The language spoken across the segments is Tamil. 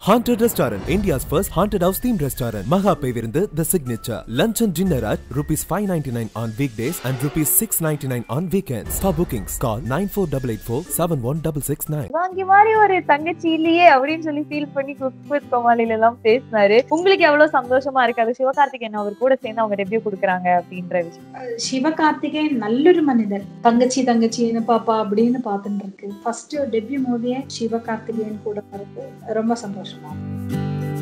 Haunted Restaurant, India's first haunted house themed restaurant. Maha Pevirundu, the signature. Lunch and dinner at rupees 599 on weekdays and rupees 699 on weekends. For bookings, call 94884 71669. வாங்கி மாதிரி ஒரு தங்கச்சி இல்லையே அப்படின்னு சொல்லி ஃபீல் பண்ணி குக் வித் கோமாளில எல்லாம் பேசினாரு உங்களுக்கு எவ்வளவு சந்தோஷமா இருக்கு அது சிவகார்த்திகேயன் அவர் கூட சேர்ந்து அவங்க ரெவ்யூ கொடுக்குறாங்க அப்படின்ற விஷயம் சிவகார்த்திகேயன் நல்லொரு மனிதர் தங்கச்சி தங்கச்சின்னு பாப்பா அப்படின்னு பார்த்துட்டு இருக்கு ஃபர்ஸ்ட் டெபியூ மூவியே சிவகார்த்திகேயன் கூட இருக்கு ரொம்ப சந்தோஷமா இருக்கு.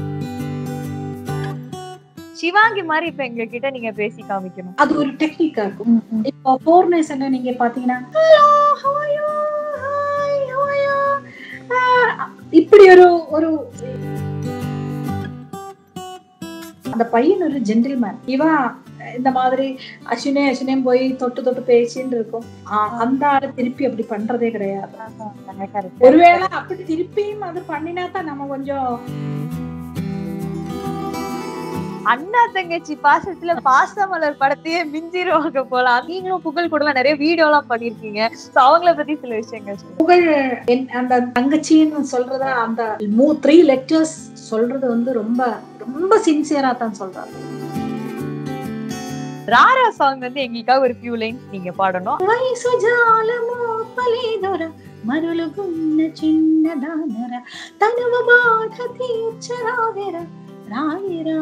சிவாங்கி மாதிரி இப்ப எங்க கிட்ட நீங்க பேசி காமிக்கணும் அது ஒரு டெக்னிக்கா இருக்கும் இப்போ போர்னேஸ் எல்லாம் நீங்க பாத்தீங்கன்னா "Hello, how are you? Hi, how are you?" ஆஹ், இப்படி ஒரு ஒரு அந்த பையன் ஒரு ஜென்டில்மேன் இவன் இந்த மாதிரி அஸ்வினே அஸ்வினேம் போய் தொட்டு தொட்டு பேசின்னு இருக்கும் ஆஹ், அந்த ஆளு திருப்பி அப்படி பண்றதே கிடையாது correct. ஒருவேளை அப்படி திருப்பியும் அது பண்ணினா தான் நம்ம கொஞ்சம் அண்ணா தங்கச்சி பாசத்துல பாசமலர் படத்தையே மிஞ்சிருவாங்க போல நீங்களும் புகழ் கூட நிறைய வீடியோ எல்லாம் பண்ணிருக்கீங்க சோ அவங்கள பத்தி சில விஷயங்கள் சொல்லுங்க. புகழ் என்- அந்த தங்கச்சின்னு சொல்றத அந்த மூ த்ரீ லெட்டர்ஸ் சொல்றது வந்து ரொம்ப ரொம்ப சின்சியரா தான் சொல்றாங்க ராரா சாங் வந்து எங்களுக்காக ஒரு ஃபியூ லைன்ஸ் நீங்க பாடணும் వయసు జాలము పలేదొర మరులుగున్న చిన్నదానర తనువ బాధ తీర్చరావెర రాయరా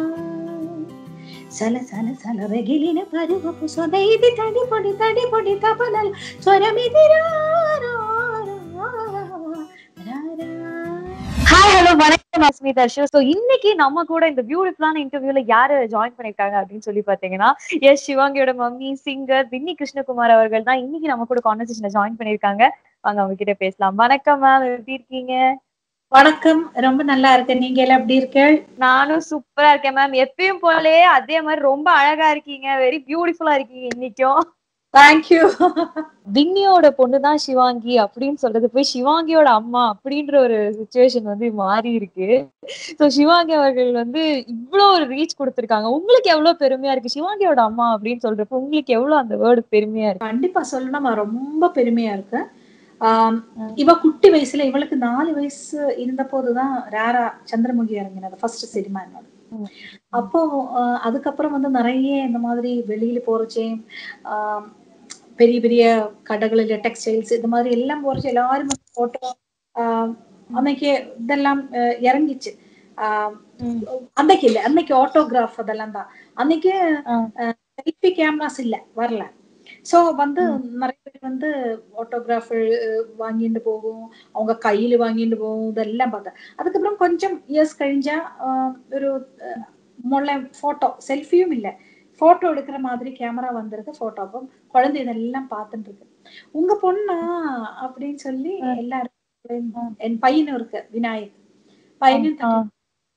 సల సల సల రగిలిన పరువపు సొదైది తడి పొడి తడి పొడి తపనల్ స్వరమిది రా రా, రా, రా, రా. ஹாய் ஹலோ வணக்கம் அஸ்மி தர்ஷு ஸோ இன்னைக்கு நம்ம கூட இந்த பியூட்டிஃபுல்லான இன்டர்வியூல யாரு ஜாயின் பண்ணிருக்காங்க அப்படின்னு சொல்லி பாத்தீங்கன்னா எஸ் சிவாங்கியோட மம்மி சிங்கர் வின்னி கிருஷ்ணகுமார் அவர்கள் தான் இன்னைக்கு நம்ம கூட கான்வர்சேஷன்ல ஜாயின் பண்ணிருக்காங்க வாங்க அவங்க கிட்ட பேசலாம் வணக்கம் மேம் எப்படி இருக்கீங்க வணக்கம் ரொம்ப நல்லா இருக்கேன் நீங்க எல்லாம் எப்படி இருக்கீள் நானும் சூப்பரா இருக்கேன் மேம் எப்பயும் போலயே அதே மாதிரி ரொம்ப அழகா இருக்கீங்க வெரி பியூட்டிஃபுல்லா இருக்கீங்க இன்னைக்கும் தேங்க்யூ வின்னியோட பொண்ணு தான் சிவாங்கி அப்படின்னு சொல்றது போய் சிவாங்கியோட அம்மா அப்படின்ற ஒரு சுச்சுவேஷன் வந்து மாறி இருக்கு சோ சிவாங்கி அவர்கள் வந்து இவ்வளவு ஒரு ரீச் கொடுத்திருக்காங்க உங்களுக்கு எவ்வளவு பெருமையா இருக்கு சிவாங்கியோட அம்மா அப்படின்னு சொல்றப்ப உங்களுக்கு எவ்வளவு அந்த வேர்டு பெருமையா இருக்கு கண்டிப்பா சொல்லணும் நான் ரொம்ப பெருமையா இருக்கேன் ஆம், இவ குட்டி வயசுல இவளுக்கு நாலு வயசு இருந்த போதுதான் ரேரா சந்திரமுகி இறங்கினது ஃபர்ஸ்ட் சினிமா என்னோட ம். அப்போ ஆஹ், அதுக்கப்புறம் வந்து நிறைய இந்த மாதிரி வெளியில போறச்சே ஆம், பெரிய பெரிய கடைகளில் டெக்ஸ்டைல்ஸ் இந்த மாதிரி எல்லாம் போறச்சு எல்லாரும் போட்டோ அன்னைக்கு இதெல்லாம் ஆஹ், இறங்கிச்சு ஆஹ், அன்னைக்கு இல்ல அன்னைக்கு ஆட்டோகிராஃப் அதெல்லாம் தான் அன்னைக்கு ஆ. செல்ஃபி கேமராஸ் இல்ல வரல சோ வந்து நிறைய பேர் வந்து ஆட்டோகிராஃப் வாங்கிட்டு போகும் அவங்க கையில வாங்கிட்டு போகும் இதெல்லாம் பார்த்தேன் அதுக்கப்புறம் கொஞ்சம் இயர்ஸ் கழிஞ்சா ஆஹ், ஒரு அஹ், முள்ள போட்டோ செல்ஃபியும் இல்ல போட்டோ எடுக்கிற மாதிரி கேமரா வந்திருக்கு போட்டோ அப்போ குழந்தை இதெல்லாம் பார்த்துட்டு இருக்கு உங்க பொண்ணா அப்படின்னு சொல்லி எல்லாரும் என் பையனும் இருக்கு விநாயக் பையனும் ஆ. தட்டி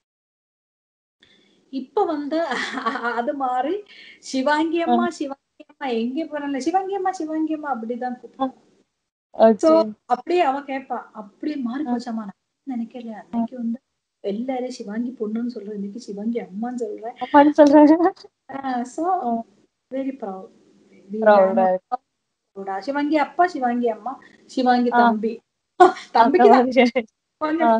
இப்ப வந்து அது மாறி சிவாங்கி அம்மா சிவாங்கி அம்மா எங்க போறாங்க சிவாங்கி அம்மா சிவாங்கி அம்மா அப்படிதான் கூப்பிடுவோம் So, Okay. அப்படியே அவ கேட்பா அப்படியே மாறி போச்சாமா நான் நினைக்கல அன்னைக்கு வந்து எல்லாரும் சிவாங்கி பொண்ணுன்னு சொல்றேன் இன்னைக்கு சிவாங்கி அம்மான்னு சொல்றேன் அம்மான்னு சொல்றாங்க சோ வெரி ப்ரௌட் Proud ஆ இருக்கு. சிவாங்கி அப்பா சிவாங்கி அம்மா சிவாங்கி ஆ. தம்பி அந்த தம்பிக்கு தான் மாதிரி. கொஞ்சம்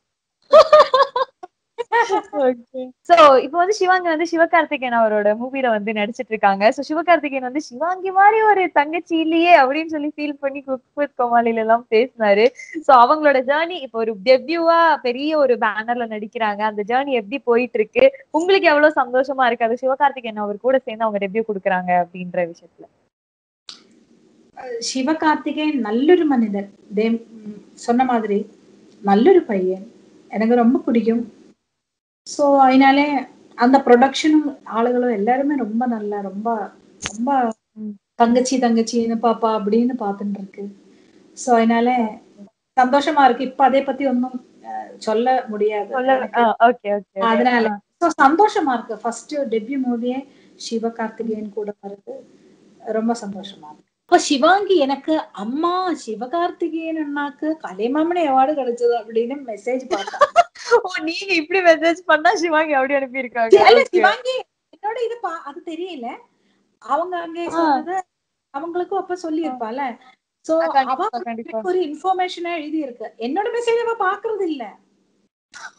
சோ இப்போ வந்து சிவாங்கி வந்து சிவகார்த்திகேயன் அவரோட மூவில வந்து நடிச்சிட்டு இருக்காங்க சோ சிவகார்த்திகேயன் வந்து சிவாங்கி மாதிரி ஒரு தங்கச்சி இல்லையே அப்படின்னு சொல்லி ஃபீல் பண்ணி குக் வித் கோமாளில எல்லாம் பேசினாரு சோ அவங்களோட ஜேர்னி இப்போ ஒரு டெபியூவா பெரிய ஒரு பேனர்ல நடிக்கிறாங்க அந்த ஜேர்னி எப்படி போயிட்டு இருக்கு உங்களுக்கு எவ்வளவு சந்தோஷமா இருக்கு அது சிவகார்த்திகேயன் அவர் கூட சேர்ந்து அவங்க டெபியூ கொடுக்குறாங்க அப்படின்ற விஷயத்துல சிவகார்த்திகேயன் நல்லொரு மனிதர் தேம் ம், சொன்ன மாதிரி நல்லொரு பையன் எனக்கு ரொம்ப பிடிக்கும் ஸோ அதனாலே அந்த ப்ரொடக்ஷனும் ஆளுகளும் எல்லாருமே ரொம்ப நல்லா ரொம்ப ரொம்ப ம். தங்கச்சி தங்கச்சின்னு பாப்பா அப்படின்னு பார்த்துட்டு இருக்கு ஸோ அதனால சந்தோஷமா இருக்கு இப்ப அதை பத்தி ஒன்றும் சொல்ல முடியாது எனக்கு. ஓகே ஓகே அதனால ஸோ சந்தோஷமா இருக்கு ஃபர்ஸ்ட் டெபியூ மூவியே சிவகார்த்திகேயன் கூட வருது ரொம்ப சந்தோஷமா இருக்கு அப்ப சிவாங்கி எனக்கு அம்மா சிவகார்த்திகேயன் அண்ணாக்கு கலைமாமணி அவார்டு கிடைச்சது அப்படின்னு மெசேஜ் பார்த்தேன் ஓ நீங்க இப்படி மெசேஜ் பண்ணா சிவாங்கி அப்படி அனுப்பி இல்ல, இருக்காங்க சிவாங்கி என்னோட இது பா- அது தெரியல அவங்க அங்கே சொன்னது அவங்களுக்கும் அப்ப சொல்லி இருப்பால சோ கண்டிப்பா, அவ கண்டிப்பா. ஒரு இன்ஃபர்மேஷனா எழுதி இருக்கு என்னோட மெசேஜ் அவ பாக்குறது இல்ல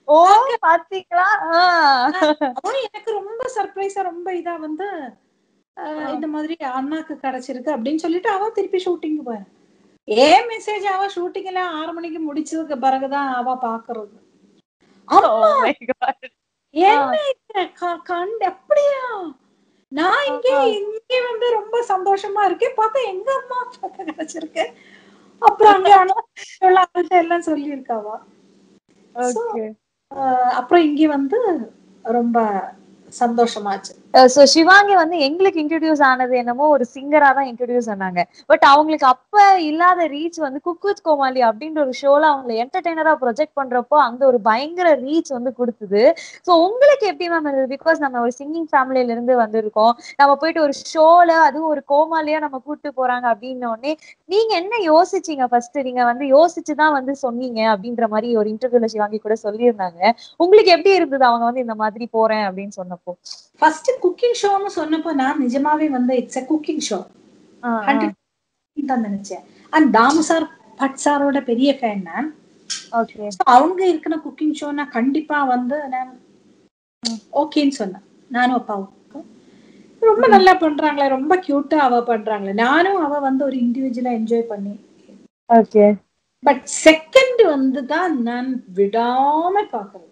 ஓ பாத்தீங்களா ஆஹ் அப்புறம் எனக்கு ரொம்ப சர்ப்ரைஸா ரொம்ப இதா வந்து அஹ், இந்த மாதிரி அண்ணாக்கு கிடைச்சிருக்கு அப்படின்னு சொல்லிட்டு அவ திருப்பி ஷூட்டிங் போய் ஏன் மெசேஜ் அவ ஷூட்டிங் எல்லாம் ஆறு மணிக்கு முடிச்சதுக்கு பிறகுதான் அவ பாக்குறது Oh my God. என்ன இது? க- கண்டு அப்படியா நான் இங்க இங்க வந்து ரொம்ப சந்தோஷமா இருக்கேன் பார்த்தா எங்க அம்மா அப்பாக்கு கிடைச்சிருக்கு அப்புறம் அங்க அவள்கிட்ட எல்லாம் சொல்லியிருக்காவா Okay. அஹ் அப்புறம் இங்க வந்து ரொம்ப சந்தோஷமாச்சு சோ சிவாங்கி வந்து எங்களுக்கு இன்ட்ரடியூஸ் ஆனது என்னமோ ஒரு சிங்கரா தான் இன்ட்ரடியூஸ் ஆனாங்க பட் அவங்களுக்கு அப்ப இல்லாத ரீச் வந்து குக் வித் கோமாளி அப்படின்ற ஒரு ஷோல அவங்களை என்டர்டைனரா ப்ரொஜெக்ட் பண்றப்போ அங்க ஒரு பயங்கர ரீச் வந்து கொடுத்தது சோ உங்களுக்கு எப்படி மேம் இருந்தது பிகாஸ் நம்ம ஒரு சிங்கிங் ஃபேமிலில இருந்து வந்திருக்கோம் நம்ம போயிட்டு ஒரு ஷோல அதுவும் ஒரு கோமாளியா நம்ம கூட்டு போறாங்க அப்படின்ன உடனே நீங்க என்ன யோசிச்சீங்க ஃபர்ஸ்ட் நீங்க வந்து யோசிச்சுதான் வந்து சொன்னீங்க அப்படின்ற மாதிரி ஒரு இன்டர்வியூல சிவாங்கி கூட சொல்லியிருந்தாங்க உங்களுக்கு எப்படி இருந்தது அவங்க வந்து இந்த மாதிரி போறேன் அப்படின்னு சொன்னப்போ ஃபர்ஸ்ட் குக்கிங் ஷோன்னு சொன்னப்போ நான் நிஜமாவே வந்து it's a cooking show hundred தான் நினைச்சேன் அண்ட் தாமு சார் பட் சாரோட பெரிய ஃபேன் நான் ஓகே So, அவங்க இருக்கிற குக்கிங் ஷோனா கண்டிப்பா வந்து நான் ஓகேன்னு சொன்னேன் நானும் அப்பாவும் ரொம்ப நல்லா பண்றாங்களே ரொம்ப கியூட்டா அவ பண்றாங்களே நானும் அவ வந்து ஒரு இண்டிவிஜுவலா என்ஜாய் பண்ணி ஓகே பட் செகண்ட் வந்து தான் நான் விடாம பாக்குறது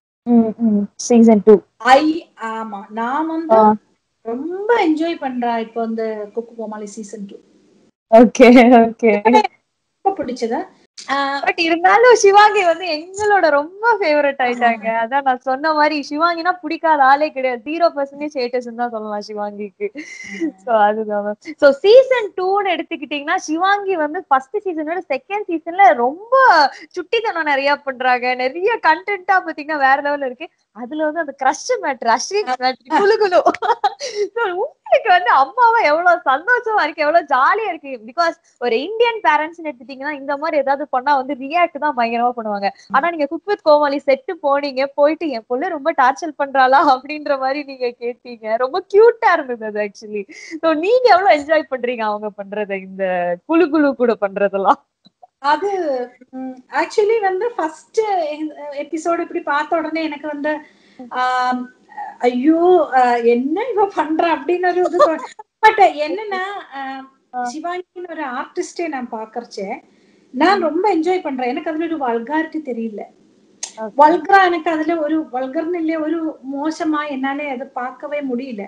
சீசன் டூ ஐ ஆமா நான் வந்து ரொம்ப என்ஜாய் பண்றா இப்போ வந்து Cooku Comali season two okay okay ரொம்ப பிடிச்சது ஆஹ் பட் இருந்தாலும் சிவாங்கி வந்து எங்களோட ரொம்ப ஃபேவரட் ஆயிட்டாங்க அதான் நான் சொன்ன மாதிரி சிவாங்கினா பிடிக்காத ஆளே கிடையாது ஜீரோ பர்சன்டேஜ் ஹேட்டர்ஸ் தான் சொல்லலாம் சிவாங்கிக்கு சோ அதுதான் சோ சீசன் டூன்னு எடுத்துக்கிட்டீங்கன்னா சிவாங்கி வந்து ஃபர்ஸ்ட் சீசனோட செகண்ட் சீசன்ல ரொம்ப சுட்டித்தனம் நிறைய பண்றாங்க நிறைய கண்டென்ட்டா பாத்தீங்கன்னா வேற லெவல்ல இருக்கு அதுல வந்து அந்த கிரஷ் மேட்ரு அஸ்வின் மேட்ரு குழு குழு So, உங்களுக்கு வந்து அம்மாவா எவ்வளவு சந்தோஷமா இருக்கு எவ்வளவு ஜாலியா இருக்கு பிகாஸ் ஒரு இந்தியன் பேரண்ட்ஸ் எடுத்துட்டீங்கன்னா இந்த மாதிரி ஏதாவது பண்ணா வந்து ரியாக்ட் தான் பயங்கரமா பண்ணுவாங்க ஆனா நீங்க குக் வித் கோமாளி செட்டு போனீங்க போயிட்டு என் பொண்ணு ரொம்ப டார்ச்சர் பண்றாளா அப்படின்ற மாதிரி நீங்க கேட்டீங்க ரொம்ப கியூட்டா இருந்தது அது ஆக்சுவலி சோ நீங்க எவ்வளவு என்ஜாய் பண்றீங்க அவங்க பண்றத இந்த குழு குழு கூட பண்றதெல்லாம் அது ஆக்சுவலி வந்து ஃபர்ஸ்ட் எபிசோடு இப்படி பார்த்த உடனே எனக்கு வந்து ஆம், ஐயோ அஹ், என்ன இவ பண்ற அப்படின்னு ஒரு இது பட் என்னன்னா ஆஹ், சிவாங்கின்னு ஒரு ஆர்டிஸ்டே நான் பாக்கறச்சே நான் ரொம்ப என்ஜாய் பண்றேன் எனக்கு அதுல ஒரு வல்காரிட்டி தெரியல வல்கரா எனக்கு அதுல ஒரு வல்கர்னு இல்ல ஒரு மோசமா என்னாலே அதை பார்க்கவே முடியல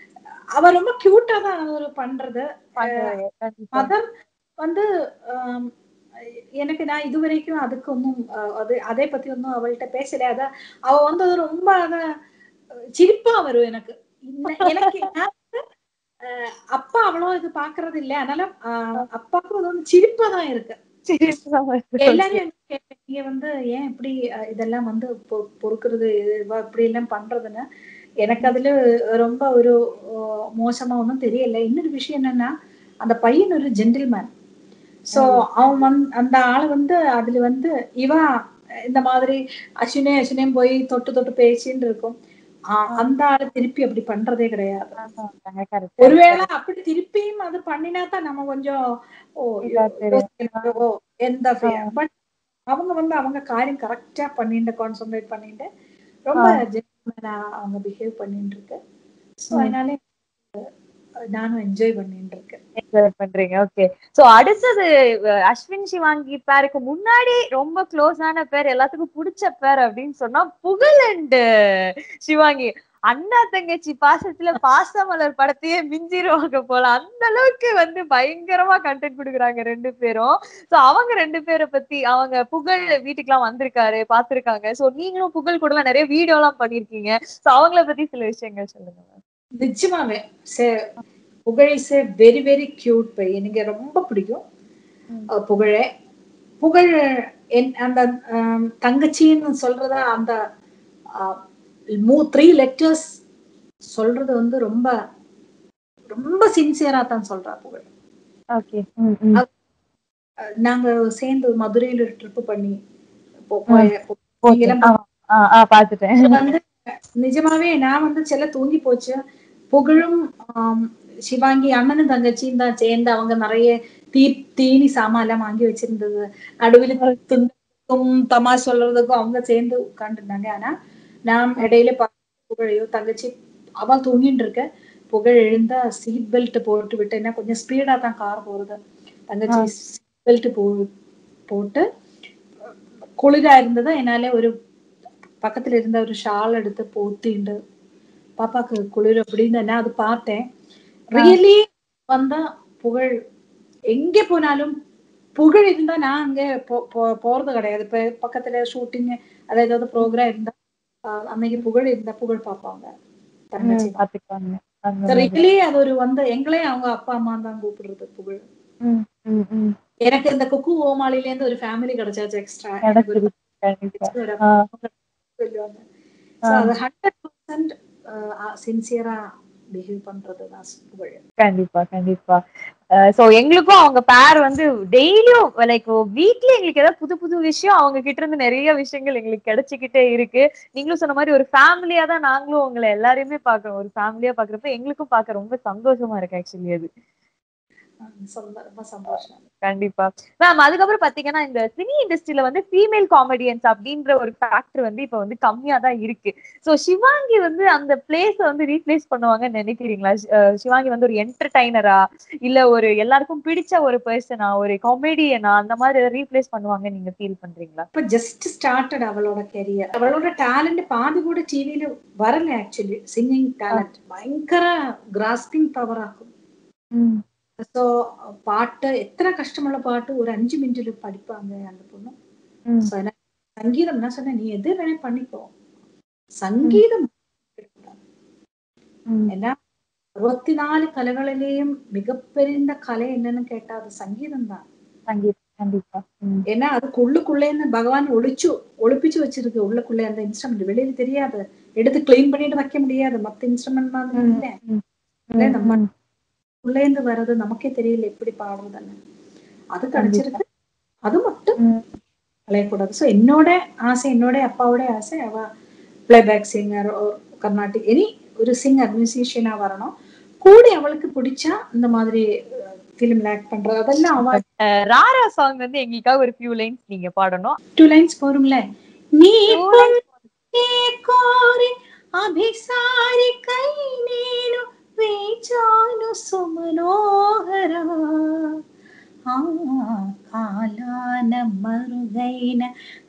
அவ ரொம்ப கியூட்டா தான் ஒரு பண்றது பண்றாங்க. கண்டிப்பா. மதர் வந்து ஆம், எனக்கு நான் இதுவரைக்கும் அதுக்கு ஒன்றும் அது அதை பத்தி ஒன்றும் அவள்கிட்ட பேசல அத அவ வந்து அது ரொம்ப அத சிரிப்பா வரும் எனக்கு இன்ன- எனக்கு நான் வந்து, அஹ், அப்பா அவ்வளோ இது பாக்குறது இல்ல அதனால அஹ், அப்பாவுக்கு அது வந்து சிரிப்பா தான் இருக்கு எல்லாரும் என்ன கேட்பேன், நீங்க வந்து ஏன் இப்படி அஹ், இதெல்லாம் வந்து பொ- பொறுக்கிறது இது இவ இப்படி எல்லாம் பண்றதுன்னு எனக்கு அதுல ரொம்ப ஒரு அஹ், மோசமா ஒன்றும் தெரியல இன்னொரு விஷயம் என்னன்னா அந்த பையன் ஒரு ஜென்டில்மேன் சோ அவன் வந்து அந்த ஆளு வந்து அதுல வந்து இவன் இந்த மாதிரி அஸ்வினே அஸ்வினேம் போய் தொட்டு தொட்டு பேசின்னு இருக்கும் ஆஹ் அந்த ஆளு திருப்பி அப்படி பண்றதே கிடையாது கரெக்ட் ஒருவேளை அப்படி திருப்பியும் அது பண்ணினா தான் நம்ம கொஞ்சம் ஓ இதா தெரியும். யோசிக்கணும். ஓ எந்த பட் அவங்க வந்து அவங்க காரியம் கரெக்டா பண்ணிட்டு கான்சென்ட்ரேட் பண்ணிட்டு ரொம்ப ஜென்மனா அவங்க பிஹேவ் பண்ணிட்டு இருக்கு ஸோ அதனால அஹ், நானும் என்ஜாய் பண்ணிட்டு இருக்கேன் என்ஜாய் பண்றீங்க ஓகே சோ அடுத்தது அஹ், அஸ்வின் சிவாங்கி பேருக்கு முன்னாடி ரொம்ப க்ளோஸான பேர் எல்லாத்துக்கும் பிடிச்ச பேர் அப்படின்னு சொன்னா புகழ் அண்ட் சிவாங்கி அண்ணா தங்கச்சி பாசத்துல பாசமலர் படத்தையே மிஞ்சிருவாங்க போல அந்த அளவுக்கு வந்து பயங்கரமா கண்டென்ட் கொடுக்குறாங்க ரெண்டு பேரும் சோ அவங்க ரெண்டு பேரை பத்தி அவங்க புகழ் வீட்டுக்குலாம் வந்திருக்காரு பாத்திருக்காங்க சோ நீங்களும் புகழ் கூட நிறைய வீடியோ எல்லாம் பண்ணிருக்கீங்க சோ அவங்கள பத்தி சில விஷயங்கள் சொல்லுங்க ma'am. நிஜமாவே சே- Pugazh is very very cute பை எனக்கு ரொம்ப பிடிக்கும் ம். அஹ், புகழே புகழ் என் அந்த ஆம், தங்கச்சின்னு சொல்றத அந்த மூ த்ரீ லெட்டர்ஸ் சொல்றது வந்து ரொம்ப ரொம்ப சின்சியரா தான் சொல்றா புகழ் ஓகே ம் ம் அஹ், நாங்க சேர்ந்து மதுரையில ஒரு ட்ரிப் பண்ணி போ- போய் ஓகே நீங்கெல்லாம் ஆ ஆ ஆ பாத்துட்டேன் அது வந்து நிஜமாவே நான் வந்து செல்ல தூங்கி போச்சு புகழும் ஆம், சிவாங்கி அண்ணனும் தங்கச்சியும் தான் சேர்ந்து அவங்க நிறைய தீ தீனி சாமான் எல்லாம் வாங்கி வச்சிருந்தது நடுவில் துண்டு தமாஷ் சொல்றதுக்கும் அவங்க சேர்ந்து உட்காந்துருந்தாங்க ஆனா நான் இடையில பார்த்து புகழையோ தங்கச்சி அவ தூங்கிட்டு இருக்க புகழ் எழுந்தா சீட் பெல்ட் போட்டு விட்டேன்னா கொஞ்சம் ஸ்பீடா தான் கார் போறது தங்கச்சி சீட் பெல்ட் போ போட்டு குளிரா இருந்ததா என்னால ஒரு பக்கத்துல இருந்த ஒரு ஷால் எடுத்து போத்திண்டு பாப்பாக்கு குளிர் அப்படின்னு நான் அது பார்த்தேன் ரியலி வந்தா புகழ் எங்க போனாலும் புகழ் இருந்தா நான் அங்க போ- போ- போறது கிடையாது இப்ப பக்கத்துல ஷூட்டிங் அதாவது ஏதாவது ப்ரோக்ராம் இருந்தா ஆஹ் அன்னைக்கு புகழ் இருந்தா புகழ் பார்ப்பாங்க தங்கச்சி ம், பாத்துக்குவாங்க அந்த மாதிரி. ரியலி அது ஒரு வந்து எங்களே அவங்க அப்பா அம்மா தான் கூப்பிடுறது புகழ் ம், ம், ம். எனக்கு இந்த குக்கு ஓமாளில இருந்து ஒரு ஃபேமிலி கிடைச்சாச்சு எக்ஸ்ட்ரா கிடைச்சிருக்கு, கண்டிப்பா. ஒரு ஆ, சொல்லுவாங்க So, அது ஹண்ட்ரட் பர்சன்ட் சின்சியரா பிஹேவ் பண்றது தான் புகழ் கண்டிப்பா கண்டிப்பா சோ எங்களுக்கும் அவங்க பேர் வந்து டெய்லியும் லைக் வீக்லி எங்களுக்கு ஏதாவது புது புது விஷயம் அவங்க கிட்ட இருந்து நிறைய விஷயங்கள் எங்களுக்கு கிடைச்சிக்கிட்டே இருக்கு நீங்களும் சொன்ன மாதிரி ஒரு ஃபேமிலியா தான் நாங்களும் உங்களை எல்லாரையுமே பாக்குறோம் ஒரு ஃபேமிலியா பாக்குறப்ப எங்களுக்கும் பார்க்க ரொம்ப சந்தோஷமா இருக்கு ஆக்சுவலி அது ஆஹ் சொந்த- ரொம்ப சந்தோஷம் கண்டிப்பா மேம் அதுக்கப்புறம் பாத்தீங்கன்னா இந்த சினி இண்டஸ்ட்ரியில வந்து ஃபீமேல் காமெடியன்ஸ் அப்படின்ற ஒரு ஃபேக்டர் வந்து இப்ப வந்து கம்மியா தான் இருக்கு சோ சிவாங்கி வந்து அந்த பிளேஸ வந்து ரீப்ளேஸ் பண்ணுவாங்கன்னு நினைக்கிறீங்களா ஷி- அஹ் சிவாங்கி வந்து ஒரு என்டர்டைனரா இல்ல ஒரு எல்லாருக்கும் பிடிச்ச ஒரு பர்சனா ஒரு காமெடியனா அந்த மாதிரி ரீப்ளேஸ் பண்ணுவாங்க நீங்க ஃபீல் பண்றீங்களா இப்ப ஜஸ்ட் ஸ்டார்டட் அவளோட கெரியர் அவளோட டேலண்ட் பாதி கூட டிவில வரல ஆக்சுவலி சிங்கிங் டேலண்ட் பயங்கர கிராஸ்பிங் பவர் ஆகும் ஸோ பாட்டு எத்தனை கஷ்டமுள்ள பாட்டு ஒரு அஞ்சு மினிட்ல படிப்பாங்க அந்த பொண்ணு ம். So, எனக்கு சங்கீதம் நான் சொன்னேன் நீ எது வேணா பண்ணிக்கோ சங்கீதம் ஏன்னா அறுபத்தி நாலு கலைகளிலேயும் மிகப்பெரிய கலை என்னன்னு கேட்டா அது சங்கீதம் தான் கண்டிப்பா கண்டிப்பா ம். ஏன்னா அதுக்கு உள்ளுக்குள்ளேன்னு பகவான் ஒளிச்சு ஒளிப்பிச்சு வச்சிருக்கு உள்ளுக்குள்ளே அந்த இன்ஸ்ட்ருமெண்ட் வெளியில தெரியாது எடுத்து கிளீன் பண்ணிட்டு வைக்க முடியாது மத்த இன்ஸ்ட்ருமெண்ட் மாதிரி ம். இல்ல ம். இல்ல, நம்ம ம். உள்ளேந்து வர்றது நமக்கே தெரியல எப்படி பாடுறதுன்னு அது கிடைச்சிருக்கு அது மட்டும் ம். கலையக்கூடாது ஸோ என்னோட ஆசை என்னோட அப்பாவோட ஆசை அவ பிளேபேக் சிங்கர் கர்நாடிக் எனி ஒரு சிங்கர் மியூசிஷியனா வரணும் கூட அவளுக்கு பிடிச்சா இந்த மாதிரி ஃபிலிம்ல ஆக்ட் பண்றது அதெல்லாம் அவ அஹ் ராரா சாங் வந்து எங்களுக்காக ஒரு ஃபியூ லைன்ஸ் நீங்க பாடணும் టూ లైన్స్ పోరుంలే నీ పొందే కోరి అభిసారికై నేను వేచాను సుమనోహర ఆ కాలాన మరుగైన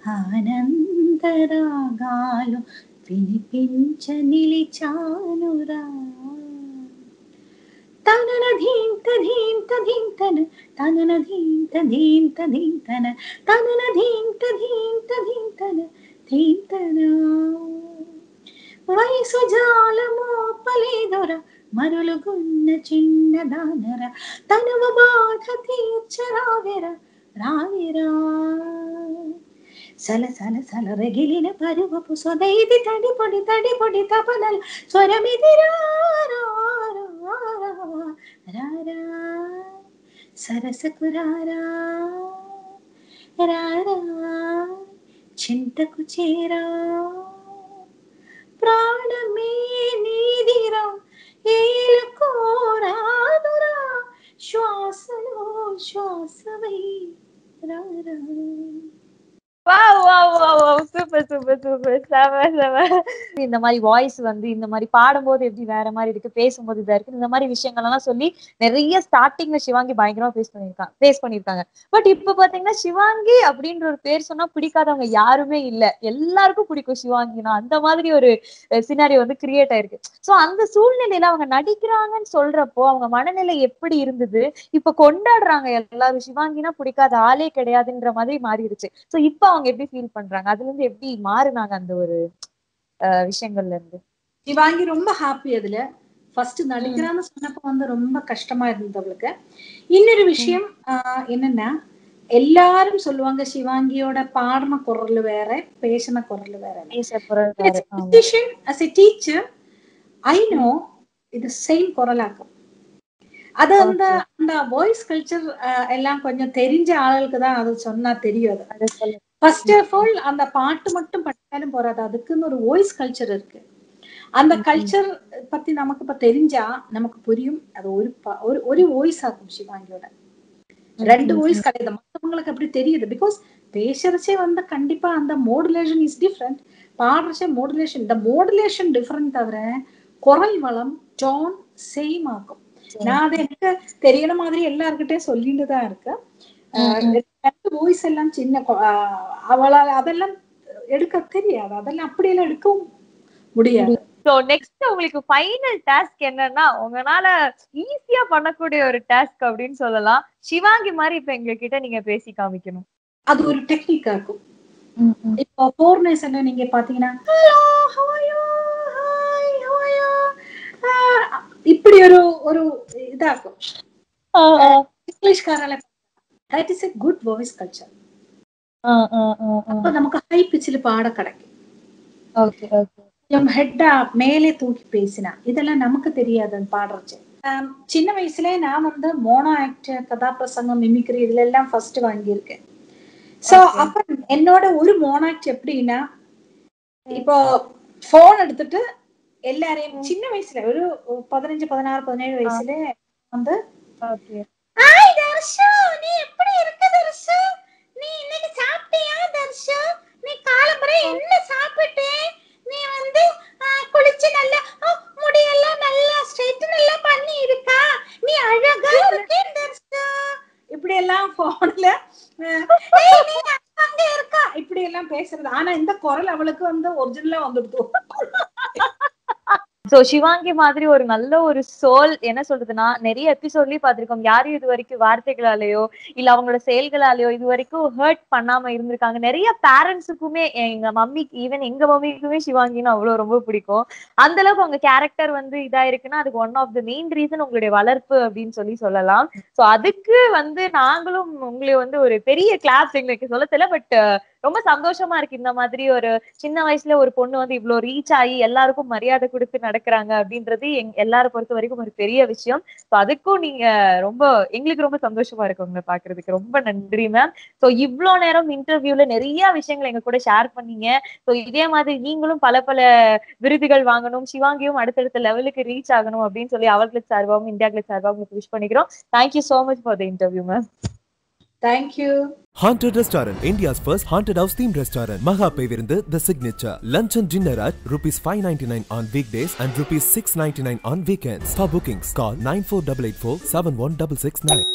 ఆనందరాగాలు వినిపించ నిలిచానురా తనన ధీంత ధీంత ధీంతన తనన ధీంత ధీంత ధీంతన తనన ధీంత ధీంత ధీంతన ధీంతన వయసు జాలమోపలేదొర మరులుగున్న చిన్న దానర తనువ బాధ తీర్చరావెర రావిరా సల సల సల రగిలిన పరువపు సొదైది తడి పొడి తడి పొడి తపనల స్వరమిది రా రా, రా, రా, రా, సరసకు రారా రారా చింతకు చేరా ప్రాణమే నీదిరా ఏలు కోరాదురా శ్వాసలో శ్వాసవై రారా wow wow wow wow super super super செம செம இந்த மாதிரி வாய்ஸ் வந்து இந்த மாதிரி பாடும்போது எப்படி வேற மாதிரி இருக்கு பேசும்போது இதா இருக்கு இந்த மாதிரி விஷயங்கள் எல்லாம் சொல்லி நிறைய ஸ்டார்டிங்ல சிவாங்கி பயங்கரமா பேஸ் பண்ணிருக்காங்க பேஸ் பண்ணிருக்காங்க பட் இப்ப பாத்தீங்கன்னா சிவாங்கி அப்படின்ற ஒரு பேர் சொன்னா பிடிக்காதவங்க யாருமே இல்ல எல்லாருக்கும் பிடிக்கும் சிவாங்கினா அந்த மாதிரி ஒரு சினாரி வந்து கிரியேட் ஆயிருக்கு சோ அந்த சூழ்நிலையில அவங்க நடிக்கிறாங்கன்னு சொல்றப்போ அவங்க மனநிலை எப்படி இருந்தது இப்ப கொண்டாடுறாங்க எல்லாரும் சிவாங்கினா பிடிக்காத ஆளே கிடையாதுன்ற மாதிரி மாறிடுச்சு சோ இப்ப அவங்க எப்படி ஃபீல் பண்றாங்க அதுல இருந்து எப்படி மாறுனாங்க அந்த ஒரு அஹ், விஷயங்கள்ல இருந்து சிவாங்கி ரொம்ப ஹாப்பி அதுல ஃபர்ஸ்ட் நடிக்கிறான்னு சொன்னப்ப வந்து ரொம்ப கஷ்டமா இருந்தது அவளுக்கு இன்னொரு விஷயம் ஆஹ், என்னன்னா எல்லாரும் சொல்லுவாங்க சிவாங்கியோட பாடின குரல் வேற பேசின குரல் வேற பேச குரல் வேற. ஆமா. As a teacher I know இது சேம் குரலாக்கும் அது அந்த அந்த வாய்ஸ் கல்ச்சர் எல்லாம் கொஞ்சம் தெரிஞ்ச ஆளுகளுக்கு தான் அது சொன்னா தெரியும் அது அது சொல்லு. ஃபர்ஸ்ட் ஆஃப் ஆல் அந்த பாட்டு மட்டும் படிச்சாலும் போறாது அதுக்குன்னு ஒரு வாய்ஸ் கல்ச்சர் இருக்கு அந்த கல்ச்சர் பத்தி நமக்கு இப்ப தெரிஞ்சா நமக்கு புரியும் அது ஒரு ப- ஒரு ஒரு வாய்ஸ் ஆகும் சிவாங்கியோட ரெண்டு வாய்ஸ் கிடையாது மத்தவங்களுக்கு அப்படி தெரியுது பிகாஸ் பேசுறச்சே வந்து கண்டிப்பா அந்த மோடுலேஷன் இஸ் டிஃப்ரெண்ட் பாடுறச்சே மோடுலேஷன் இந்த மோடுலேஷன் டிஃப்ரெண்ட் தவிர குரல் வளம் டோன் சேம் ஆகும் நான் அது எனக்கு தெரியற மாதிரி எல்லார்கிட்டயும் சொல்லிட்டு தான் இருக்கேன் ஆஹ் ரெண்டு வாய்ஸ் எல்லாம் சின்ன கொ- ஆஹ் அவளால் அதெல்லாம் எடுக்க தெரியாது அதெல்லாம் அப்படியெல்லாம் எடுக்கவும் முடியாது சோ நெக்ஸ்ட் உங்களுக்கு ஃபைனல் டாஸ்க் என்னன்னா உங்களால ஈஸியா பண்ணக்கூடிய ஒரு டாஸ்க் அப்படின்னு சொல்லலாம் சிவாங்கி மாதிரி இப்ப எங்க கிட்ட நீங்க பேசி காமிக்கணும் அது ஒரு டெக்னிக்கா இருக்கும் இப்போ போர்னஸ் என்ன நீங்க பாத்தீங்கன்னா "Hello, how are you? Hi, how are you?" ஆஹ் இப்படி ஒரு ஒரு இதாகும் இங்கிலீஷ்காரால that is a good voice culture அப்ப நமக்கு ஹை பிச்சில் பாட கிடைக்கும் ஓகே ஓகே கொஞ்சம் ஹெட்டா மேலே தூக்கி பேசினா இதெல்லாம் நமக்கு தெரியாது அது பாடுறச்சு ஆம், சின்ன வயசுல நான் வந்து மோனோ ஆக்ட் கதாபிரசங்கம் மிமிக்ரி இதுல எல்லாம் ஃபர்ஸ்ட் வாங்கியிருக்கேன் சோ அப்ப என்னோட ஒரு மோனோ ஆக்ட் எப்படின்னா இப்போ போன் எடுத்துட்டு எல்லாரையும் சின்ன வயசுல ஒரு பதினஞ்சு பதினாறு பதினேழு வயசுல வந்து ஓகே ஹாய் தர்ஷு நீ எப்படி இருக்க தர்ஷு நீ இன்னைக்கு சாப்பிட்டியா தர்ஷு நீ காலம்பரை என்ன சாப்பிட்டே நீ வந்து ஆ, குளிச்சு நல்லா ஆ, முடியெல்லாம் நல்லா ஸ்ட்ரைட் நல்லா பண்ணி இருக்கா நீ அழகா இருக்கே தர்ஷு இப்படி எல்லாம் போன்ல நீ அங்க இருக்கா இப்படி எல்லாம் பேசுறது ஆனா இந்த குரல் அவளுக்கு வந்து ஒரிஜினலா வந்துடுது சோ சிவாங்கி மாதிரி ஒரு நல்ல ஒரு சோல் என்ன சொல்றதுன்னா நிறைய எபிசோட்லயும் பார்த்திருக்கோம் யாரும் இது வரைக்கும் வார்த்தைகளாலேயோ இல்ல அவங்களோட செயல்களாலேயோ இது வரைக்கும் ஹர்ட் பண்ணாம இருந்திருக்காங்க நிறைய பேரண்ட்ஸுக்குமே எங்க மம்மிக்கு ஈவன் எங்க மம்மிக்குமே சிவாங்கின்னு அவ்வளவு ரொம்ப பிடிக்கும் அந்த அளவுக்கு உங்க கேரக்டர் வந்து இதா இருக்குன்னா அதுக்கு one of the main reason உங்களுடைய வளர்ப்பு அப்படின்னு சொல்லி சொல்லலாம் சோ அதுக்கு வந்து நாங்களும் உங்களை வந்து ஒரு பெரிய கிளாஸ் எங்களுக்கு சொல்ல தெரியல பட் ரொம்ப சந்தோஷமா இருக்கு இந்த மாதிரி ஒரு சின்ன வயசுல ஒரு பொண்ணு வந்து இவ்ளோ ரீச் ஆகி எல்லாருக்கும் மரியாதை கொடுத்து நடக்கிறாங்க அப்படின்றது எங் எல்லாரும் பொறுத்த வரைக்கும் ஒரு பெரிய விஷயம் ஸோ அதுக்கும் நீங்க ரொம்ப எங்களுக்கு ரொம்ப சந்தோஷமா இருக்கு உங்களை பாக்குறதுக்கு ரொம்ப நன்றி மேம் ஸோ இவ்ளோ நேரம் இன்டர்வியூல நிறைய விஷயங்கள் எங்க கூட ஷேர் பண்ணீங்க ஸோ இதே மாதிரி நீங்களும் பல பல விருதுகள் வாங்கணும் சிவாங்கியும் அடுத்தடுத்த லெவலுக்கு ரீச் ஆகணும் அப்படின்னு சொல்லி அவர்களுக்கு சார்பாகவும் இந்தியாக்களுக்கு சார்பாகவும் உங்களுக்கு விஷ் பண்ணிக்கிறோம் thank you so much for the interview ma'am thank you Haunted Restaurant, India's first haunted house themed restaurant. Maha Pevirundu, the signature. Lunch and dinner at rupees 599 on weekdays and rupees 699 on weekends. For bookings, call 94884 71669.